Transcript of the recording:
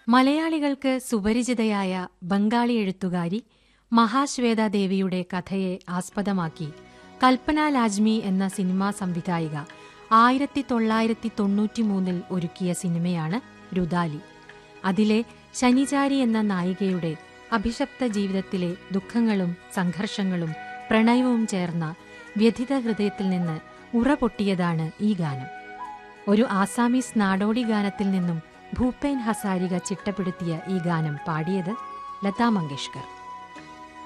മലയാളികൾക്ക് സുപരിചിതയായ ബംഗാളി എഴുത്തുകാരി മഹാശ്വേത ദേവിയുടെ കഥയെ ആസ്പദമാക്കി കൽപ്പന ലാജ്മി എന്ന സിനിമാ സംവിധായിക ആയിരത്തി തൊള്ളായിരത്തി തൊണ്ണൂറ്റിമൂന്നിൽ ഒരുക്കിയ സിനിമയാണ് രുദാലി അതിലെ ശനിചാരി എന്ന നായികയുടെ അഭിശപ്ത ജീവിതത്തിലെ ദുഃഖങ്ങളും സംഘർഷങ്ങളും പ്രണയവും ചേർന്ന വ്യഥിത ഹൃദയത്തിൽ നിന്ന് ഉറപൊട്ടിയതാണ് ഈ ഗാനം ഒരു ആസാമീസ് നാടോടി ഗാനത്തിൽ നിന്നും ഭൂപേൻ ഹസാരിക ചിട്ടപ്പെടുത്തിയ ഈ ഗാനം പാടിയത് ലതാ മങ്കേഷ്കർ